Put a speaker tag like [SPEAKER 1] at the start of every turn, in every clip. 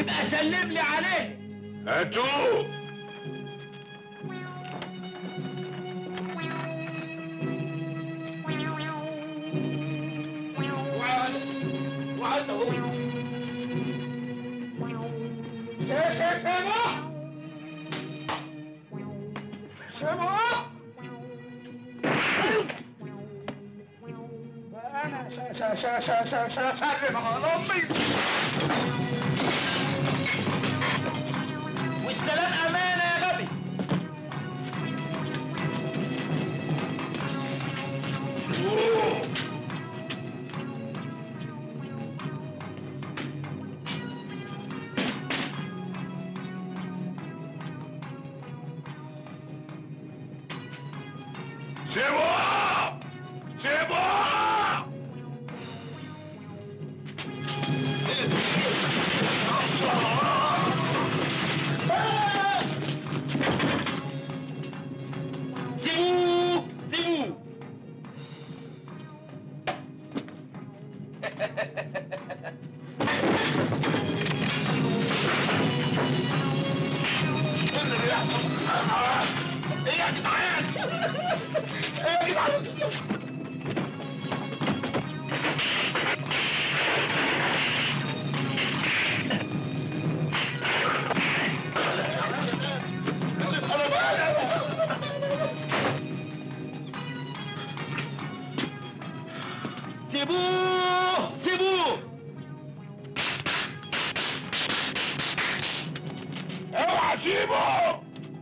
[SPEAKER 1] يبقى سلم لي عليه
[SPEAKER 2] هاتوه
[SPEAKER 1] وعد وعد اهو يا سامع سامع انا س- س- س- س- س- سلم على امي والسلام امانه يا غبي
[SPEAKER 2] أوه. سيبوه سيبوه
[SPEAKER 1] سيبوه سيبوه
[SPEAKER 2] ايه يا جدعان ايه يا جدعان انا بقى
[SPEAKER 1] سيبوه سيبوه
[SPEAKER 2] اوعى سيبه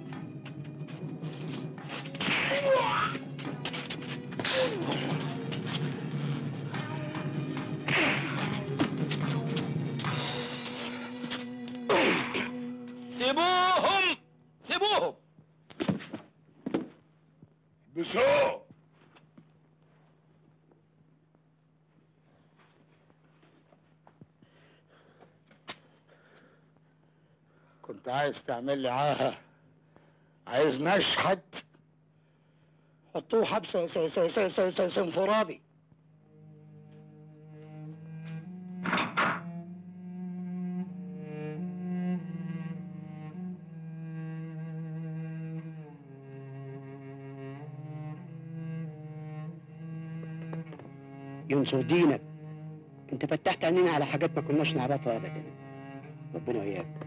[SPEAKER 1] سيبوهم سيبوهم
[SPEAKER 2] بسوق
[SPEAKER 3] كنت عايز تعمل لي عاهة عايز نشحت حطوه حبس س- س- س- س- س- س- انفرادي
[SPEAKER 4] ينصر دينك انت فتحت عينينا على حاجات ما كناش نعرفها ابدا ربنا وياك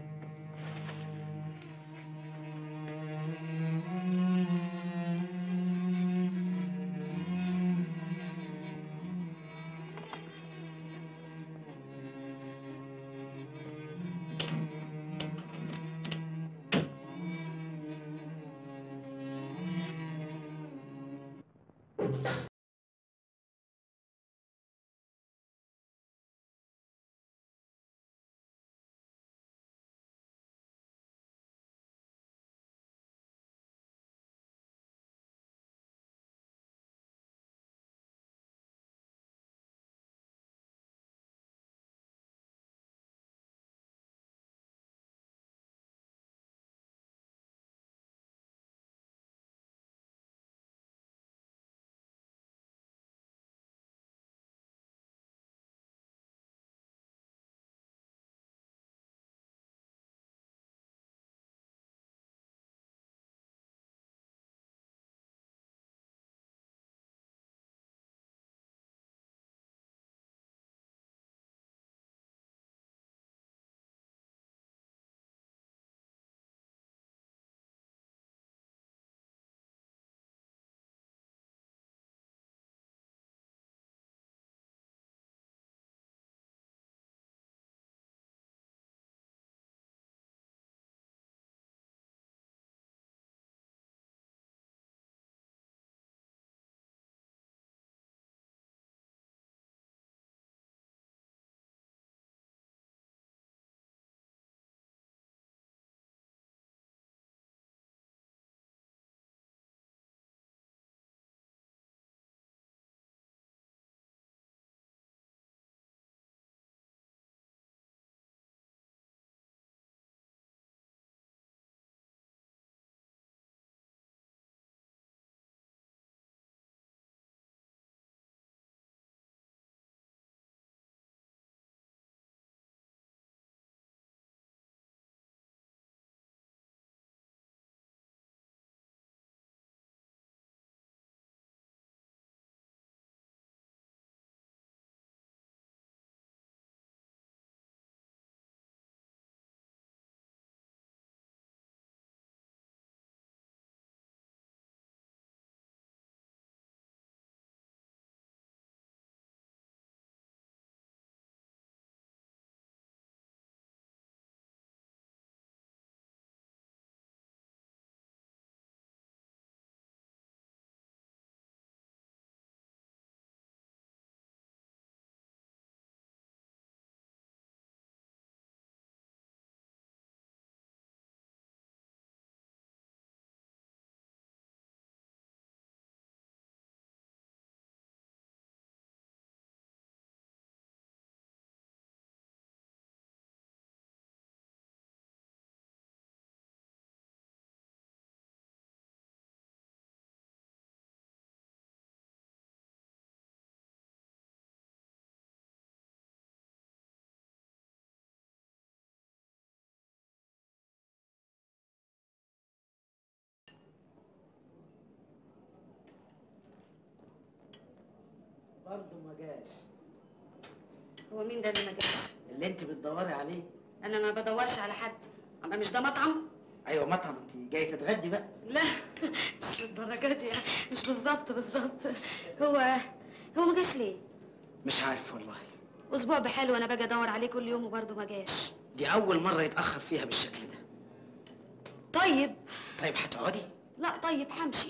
[SPEAKER 5] ما جاش
[SPEAKER 6] هو مين ده اللي ما جاش
[SPEAKER 5] اللي انت بتدوري عليه
[SPEAKER 6] انا ما بدورش على حد اما مش ده مطعم
[SPEAKER 5] ايوه مطعم انت جاي تتغدي بقى
[SPEAKER 6] لا مش للدرجه دي يعني مش بالظبط بالظبط هو هو ما جاش ليه
[SPEAKER 5] مش عارف والله
[SPEAKER 6] اسبوع بحاله وانا باجي ادور عليه كل يوم وبرضه ما جاش
[SPEAKER 5] دي اول مره يتاخر فيها بالشكل ده
[SPEAKER 6] طيب
[SPEAKER 5] طيب هتقعدي
[SPEAKER 6] لا طيب همشي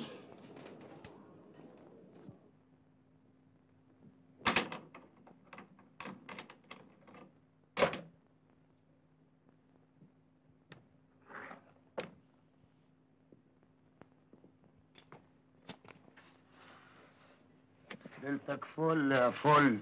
[SPEAKER 3] ليلتك فل يا فل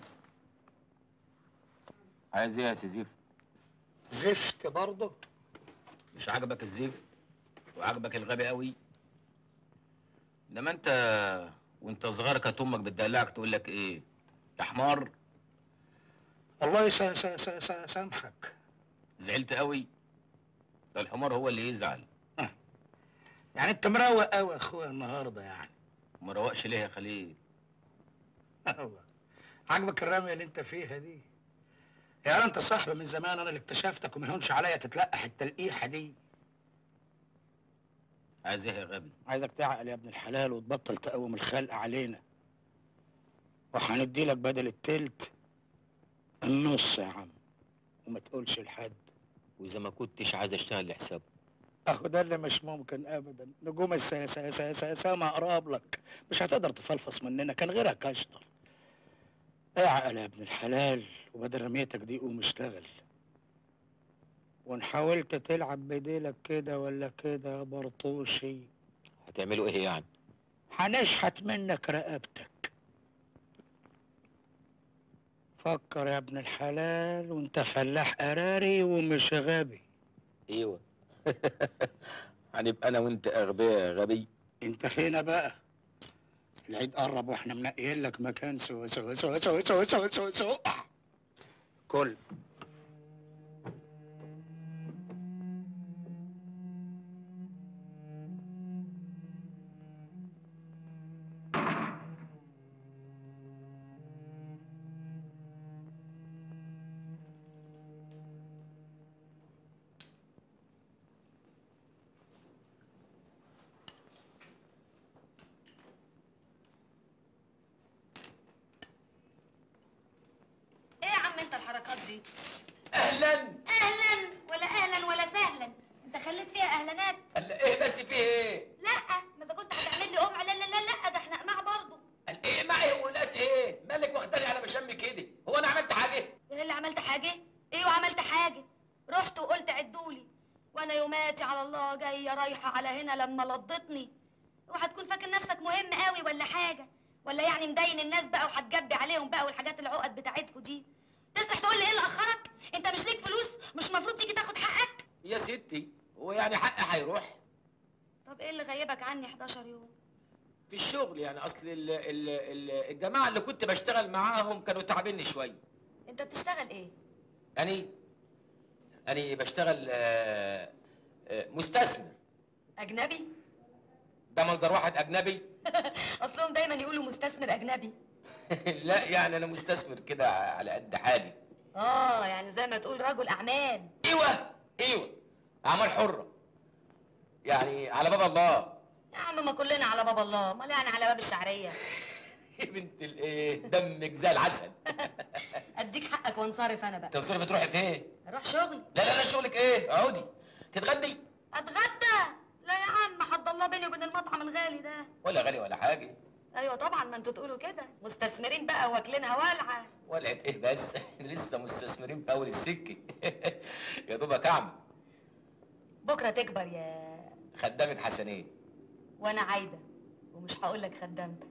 [SPEAKER 2] عايز ايه يا سي زفت؟
[SPEAKER 3] زفت برضه
[SPEAKER 2] مش عاجبك الزفت وعاجبك الغبي قوي انما انت وانت صغير كانت امك بتدلعك تقول لك ايه يا حمار
[SPEAKER 3] الله يسا- سا- سا- سا- سامحك
[SPEAKER 2] زعلت قوي ده الحمار هو اللي يزعل
[SPEAKER 3] يعني انت مروق قوي يا اخويا النهارده يعني
[SPEAKER 2] ما روقش ليه يا خليل
[SPEAKER 3] الله عاجبك الرمية اللي انت فيها دي يا انت صاحبي من زمان انا اللي اكتشفتك وما يهونش عليا تتلقح التلقيحه دي
[SPEAKER 2] عايز ايه يا غبي
[SPEAKER 3] عايزك تعقل يا ابن الحلال وتبطل تقوم الخلق علينا وهندي لك بدل التلت النص يا عم وما تقولش لحد
[SPEAKER 2] واذا ما كنتش عايز اشتغل لحسابه
[SPEAKER 3] اهو ده اللي مش ممكن ابدا نجوم السما اقرب لك مش هتقدر تفلفص مننا كان غيرك اشطر اعقل يا ابن الحلال وبدل رميتك دي قوم اشتغل وان حاولت تلعب بديلك كده ولا كده يا برطوشي
[SPEAKER 2] هتعملوا ايه يعني
[SPEAKER 3] هنشحت منك رقبتك فكر يا ابن الحلال وانت فلاح قراري ومش غبي
[SPEAKER 2] ايوه هنبقى انا وانت اغبياء يا غبي
[SPEAKER 3] انت هنا بقى العيد قرب واحنا منقيين لك مكان سو سو سو سو سو سو سو سو كل
[SPEAKER 6] ايه يا عم انت الحركات دي
[SPEAKER 2] اهلا
[SPEAKER 6] اهلا ولا اهلا ولا سهلا انت خليت فيها اهلانات
[SPEAKER 2] قال ايه بس فيه ايه
[SPEAKER 6] لا ما اذا كنت هتعمل لي قمع لا لا لا لا ده احنا قماع برضه
[SPEAKER 2] قال ايه معي وناس ايه مالك واخداني على مشامي كده هو انا عملت حاجه
[SPEAKER 6] ايه اللي عملت حاجه ايوه عملت حاجه رحت وقلت عدولي وانا يوماتي على الله جايه رايحه على هنا لما لضتني وهتكون فاكر نفسك مهم قوي ولا حاجه ولا يعني مدين الناس بقى وهتجبي عليهم بقى والحاجات العقد بتاعتكوا دي تصبح تقول لي ايه اللي اخرك انت مش ليك فلوس مش المفروض تيجي تاخد حقك
[SPEAKER 2] يا ستي هو يعني حقي هيروح
[SPEAKER 6] طب ايه اللي غيبك عني 11 يوم
[SPEAKER 2] في الشغل يعني اصل ال ال ال الجماعه اللي كنت بشتغل معاهم كانوا تعبني شويه
[SPEAKER 6] انت بتشتغل ايه
[SPEAKER 2] يعني أنا بشتغل آه، آه، مستثمر
[SPEAKER 6] اجنبي
[SPEAKER 2] ده مصدر واحد أجنبي
[SPEAKER 6] اصلهم دايما يقولوا مستثمر اجنبي
[SPEAKER 2] لا يعني أنا مستثمر كده على قد حالي
[SPEAKER 6] اه يعني زي ما تقول رجل اعمال
[SPEAKER 2] أيوه أيوه أعمال حرة يعني على باب الله
[SPEAKER 6] يا عم ما كلنا على باب الله امال يعني على باب الشعريه
[SPEAKER 2] يا بنت الإيه دمك زي العسل
[SPEAKER 6] اديك حقك وانصرف انا بقى
[SPEAKER 2] تصرفي تروحي فين؟
[SPEAKER 6] اروح شغلي
[SPEAKER 2] لا لا لا شغلك إيه؟ اقعدي تتغدي
[SPEAKER 6] اتغدى لا يا عم حد الله بيني وبين المطعم الغالي ده
[SPEAKER 2] ولا غالي ولا حاجة
[SPEAKER 6] ايوه طبعا ما انتوا تقولوا كده مستثمرين بقى واكلينها والعه
[SPEAKER 2] ولعت إيه بس إحنا لسه مستثمرين في أول السكة يا دوبك أعمى
[SPEAKER 6] بكره تكبر يا
[SPEAKER 2] خدامك حسنين
[SPEAKER 6] وانا عايده ومش هقول لك خدامتك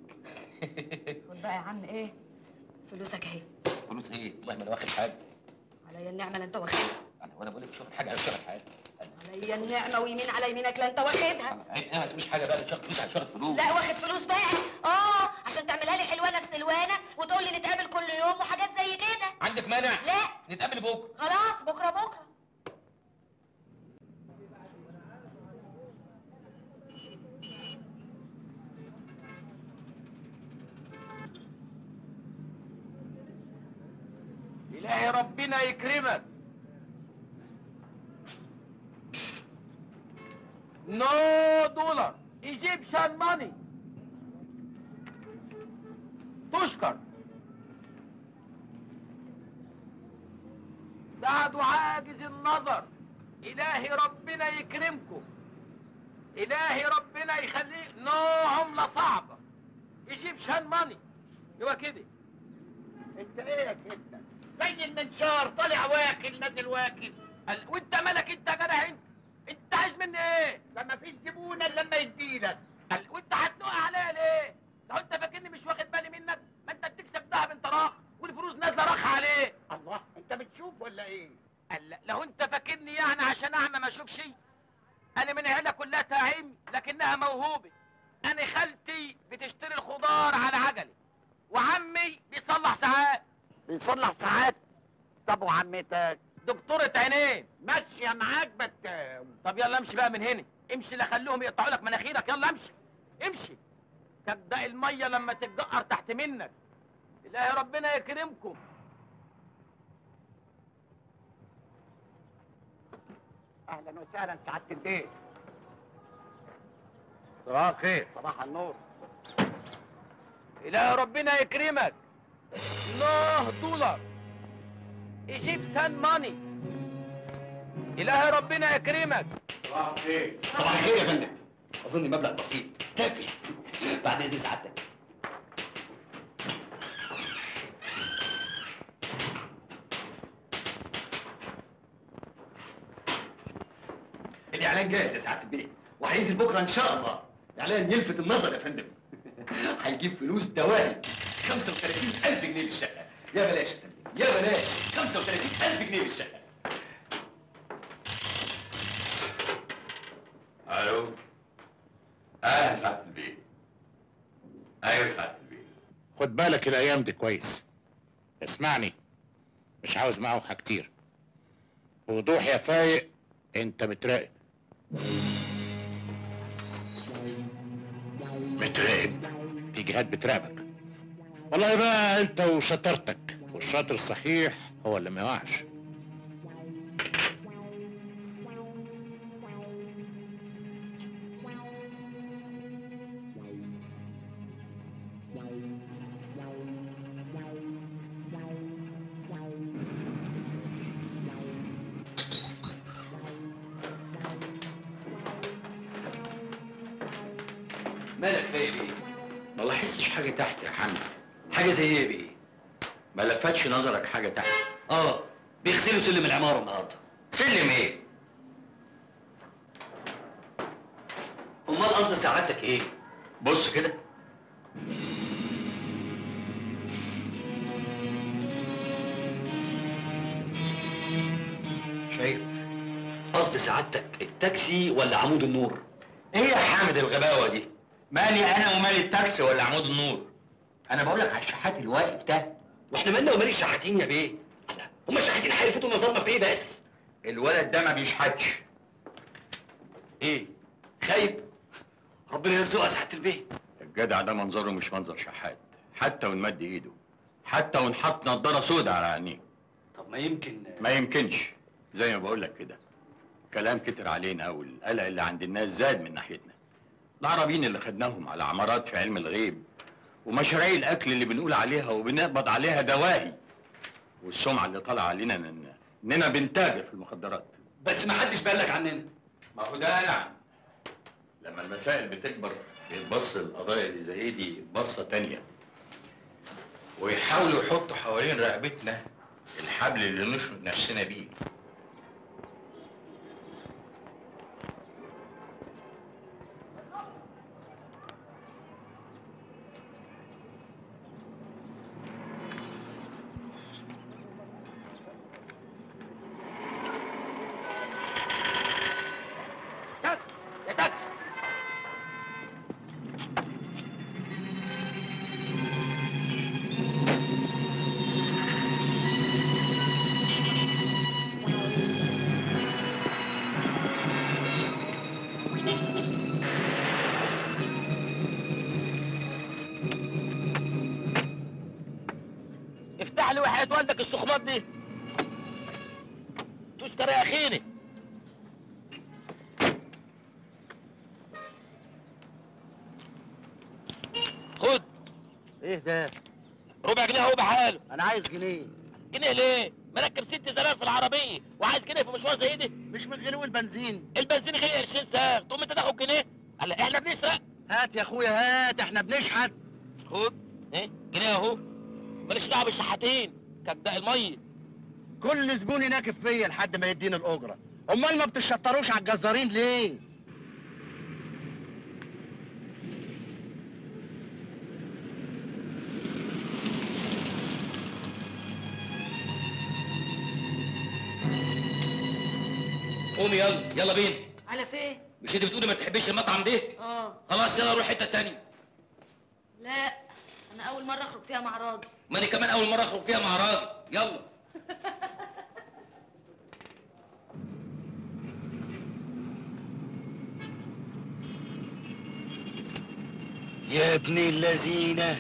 [SPEAKER 6] خد بقى يا عم ايه فلوسك اهي
[SPEAKER 2] فلوس ايه؟ والله ما انا واخد حاجه
[SPEAKER 6] عليا النعمه لا انت واخدها
[SPEAKER 2] انا وانا بقول لك مش واخد حاجه انا مش واخد حاجه
[SPEAKER 6] عليا النعمه ويمين على يمينك لا انت واخدها
[SPEAKER 2] عيب ايه ما تقوليش حاجه بقى مش واخد فلوس مش واخد فلوس
[SPEAKER 6] لا واخد فلوس بقى اه عشان تعملها لي حلوانه في سلوانه وتقول لي نتقابل كل يوم وحاجات زي كده
[SPEAKER 2] عندك مانع؟
[SPEAKER 6] لا
[SPEAKER 2] نتقابل بكره
[SPEAKER 6] خلاص بكره بكره
[SPEAKER 2] إلهي ربنا يكرمك نو دولار ايجيبشن ماني تشكر سعد عاجز النظر إلهي ربنا يكرمكم إلهي ربنا يخليه نو عملة صعبة ايجيبشن ماني هو كده
[SPEAKER 1] انت ايه يا ستة زي المنشار طالع واكل نازل واكل
[SPEAKER 2] قال- وانت مالك انت يا جدع انت انت عايز مني ايه
[SPEAKER 1] ده مفيش زبون الا لما يديلك
[SPEAKER 2] قال- وانت هتنقع عليا ليه لو انت فاكرني مش واخد بالي منك ما انت بتكسب دهب انت راخ والفلوس نازله راخ عليه
[SPEAKER 1] الله انت بتشوف ولا ايه
[SPEAKER 2] قال لا، لو انت فاكرني يعني عشان اعمى ما اشوفش انا من عيله كلها تعيم لكنها موهوبه انا خالتي بتشتري الخضار على عجله وعمي بيصلح ساعات
[SPEAKER 1] بيصلح ساعات طب وعمتك
[SPEAKER 2] دكتورة عينين
[SPEAKER 1] ماشية معاك بس
[SPEAKER 2] طب يلا امشي بقى من هنا امشي لا خليهم يقطعوا لك مناخيرك يلا امشي امشي تبدا الميه لما تتجقر تحت منك الهي ربنا يكرمكم
[SPEAKER 1] اهلا وسهلا سعادة البيت
[SPEAKER 2] صباح الخير
[SPEAKER 1] صباح النور
[SPEAKER 2] الهي ربنا يكرمك الله دولار ايجيبسان ماني الهي ربنا يكرمك
[SPEAKER 7] صباح الخير يا فندم اظن مبلغ بسيط كافي بعد اذن سعادتك الاعلان جاهز يا سعاده البيه وهينزل بكره ان شاء الله اعلان يلفت النظر يا فندم هيجيب فلوس دواهي 35000 جنيه للشقه يا بلاش يا فندم يا بلاش 35000 جنيه للشقه
[SPEAKER 8] الو اهلا سعاده البيت ايوه سعاده البيت
[SPEAKER 9] خد بالك الايام دي كويس اسمعني مش عاوز معوحة كتير بوضوح يا فايق انت متراقب متراقب في جهات بتراقبك والله بقى انت وشطارتك والشاطر الصحيح هو اللي ما يقعش
[SPEAKER 7] مالك فايق ايه؟ ما لاحظتش حاجة تحت يا حمد حاجة زي ايه بيه؟ ما لفتش نظرك حاجة تحت؟ اه بيغسلوا سلم العمارة النهاردة سلم ايه؟ امال قصد سعادتك ايه؟ بص كده شايف؟ قصد سعادتك التاكسي ولا عمود النور؟
[SPEAKER 2] ايه يا حامد الغباوه دي مالي انا ومالي التاكسي ولا عمود النور انا بقول لك على الشحات الواقف ده
[SPEAKER 7] واحنا مالنا ومال الشحاتين يا بيه؟ الله، هما الشحاتين هيلفتوا نظرنا في ايه بس؟
[SPEAKER 2] الولد ده ما بيشحتش
[SPEAKER 7] ايه؟ خايب؟ ربنا يرزقها سعادة البيه
[SPEAKER 8] الجدع ده منظره مش منظر شحات حتى وان مد ايده حتى وان حط نضاره سودا على عينيه
[SPEAKER 7] طب ما يمكن
[SPEAKER 8] ما يمكنش زي ما بقول لك كده كلام كتر علينا والقلق اللي عند الناس زاد من ناحيتنا العربيين اللي خدناهم على عمارات في علم الغيب ومشاريع الاكل اللي بنقول عليها وبنقبض عليها دواهي والسمعه اللي طالعه علينا إن- اننا بنتاجر في المخدرات
[SPEAKER 7] بس ما حدش بلغ عننا
[SPEAKER 8] ما هو ده نعم لما المسائل بتكبر بيتبص القضايا اللي زي دي بصة تانية ويحاولوا يحطوا حوالين رقبتنا الحبل اللي نشرب نفسنا بيه
[SPEAKER 2] تاكسي يا تاكسي افتح لي وحياة والدك السخمات دي تشتري يا اخيني خد
[SPEAKER 1] ايه ده
[SPEAKER 2] ربع جنيه اهو بحاله
[SPEAKER 1] انا عايز جنيه
[SPEAKER 2] جنيه ليه؟ مركب ست زرار في العربيه وعايز جنيه في مشوار زي ده
[SPEAKER 1] مش من غنوه البنزين
[SPEAKER 2] البنزين غير قرشين ساغ تقوم انت تاخد جنيه قال احنا بنسرق
[SPEAKER 1] هات يا اخويا هات احنا بنشحت
[SPEAKER 2] خد ايه جنيه اهو ماليش دعوه بالشحاتين كجداء الميه
[SPEAKER 1] كل زبون يناكف فيا لحد ما يديني الاجره امال ما بتشطروش على الجزارين ليه
[SPEAKER 2] قومي يلا يلا بينا
[SPEAKER 6] على فين
[SPEAKER 2] مش انت بتقولي ما تحبيش المطعم ده
[SPEAKER 6] اه
[SPEAKER 2] خلاص يلا روح حته تانية
[SPEAKER 6] لا انا اول مره اخرج فيها مع راجل
[SPEAKER 2] ما انا كمان اول مره اخرج فيها مع راجل يلا
[SPEAKER 3] يا ابن اللذينه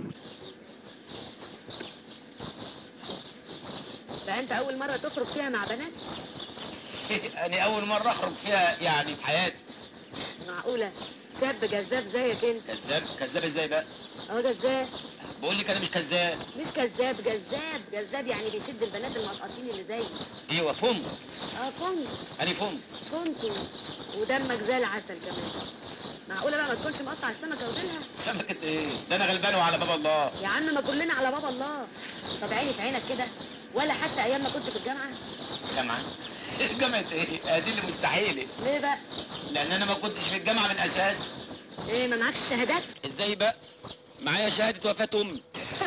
[SPEAKER 6] ده انت اول مره تخرج فيها مع بنات
[SPEAKER 2] انا اول مره اخرج فيها يعني في حياتي
[SPEAKER 6] معقوله شاب جذاب زيك انت
[SPEAKER 2] كذاب كذاب ازاي بقى
[SPEAKER 6] اه جذاب
[SPEAKER 2] بقول لك انا مش كذاب
[SPEAKER 6] مش كذاب جذاب جذاب يعني بيشد البنات المسقطين اللي زيي
[SPEAKER 2] ايوه فم
[SPEAKER 6] اه كنت
[SPEAKER 2] انا فم
[SPEAKER 6] كنت ودمك زي العسل كمان معقوله بقى ما تكونش مقطع السمكه وديلها
[SPEAKER 2] سمكة ايه ده انا غلبان وعلى باب الله
[SPEAKER 6] يا عم ما كلنا على باب الله طب عيني في عينك كده ولا حتى ايام ما كنت في الجامعه
[SPEAKER 2] جامعة جامعة ايه هذه اللي مستحيلة
[SPEAKER 6] ليه بقى
[SPEAKER 2] لان انا ما كنتش في الجامعة من اساس
[SPEAKER 6] ايه ما معكش شهادات
[SPEAKER 2] ازاي بقى معايا شهادة وفاة امي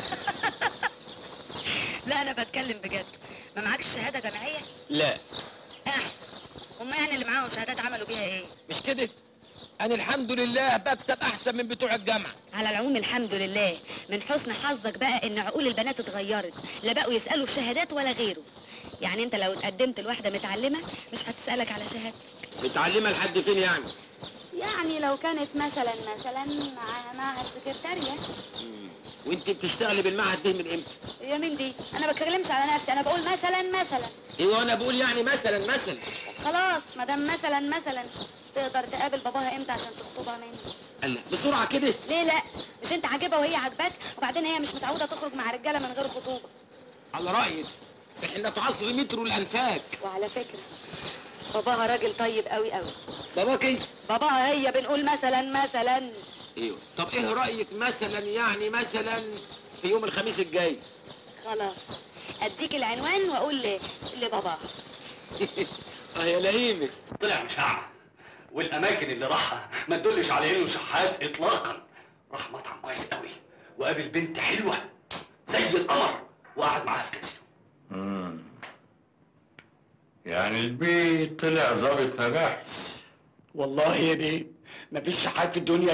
[SPEAKER 6] لا انا بتكلم بجد ما معكش شهاده جامعيه
[SPEAKER 2] لا
[SPEAKER 6] احسن هما يعني اللي معاهم شهادات عملوا بيها ايه
[SPEAKER 2] مش كده انا الحمد لله بكسب احسن من بتوع الجامعة
[SPEAKER 6] على العموم الحمد لله من حسن حظك بقى ان عقول البنات اتغيرت لا بقوا يسالوا شهادات ولا غيره يعني انت لو اتقدمت لواحده متعلمه مش هتسالك على شهاده
[SPEAKER 2] متعلمة لحد فين يعني
[SPEAKER 6] يعني لو كانت مثلا مثلا مع معهد سكرتارية
[SPEAKER 2] وانت بتشتغلي بالمعهد ده من امتى
[SPEAKER 6] يا مين دي انا بتكلمش على نفسي انا بقول مثلا مثلا
[SPEAKER 2] ايوه انا بقول يعني مثلا مثلا
[SPEAKER 6] خلاص ما دام مثلا مثلا تقدر تقابل باباها امتى عشان تخطبها مني
[SPEAKER 2] قال بسرعة كده
[SPEAKER 6] ليه لا مش انت عاجبها وهي عاجباك وبعدين هي مش متعوده تخرج مع رجاله من غير خطوبه
[SPEAKER 2] على رأيك احنا في عصر مترو الانفاك
[SPEAKER 6] وعلى فكره باباها راجل طيب قوي قوي
[SPEAKER 2] باباك ايه
[SPEAKER 6] باباها هي بنقول مثلا مثلا
[SPEAKER 2] ايوه طب ايه رأيك مثلا يعني مثلا في يوم الخميس الجاي
[SPEAKER 6] خلاص اديك العنوان واقول ل- لباباها
[SPEAKER 2] اه يا لئيمة
[SPEAKER 7] طلع مش اعمى والاماكن اللي راحها ما تدلش على انه شحات اطلاقا راح مطعم كويس قوي وقابل بنت حلوه زي القمر وقعد معاها في كازينو
[SPEAKER 8] مم. يعني البيت طلع ظابط مباحث
[SPEAKER 3] والله يا بيه مفيش شحات في الدنيا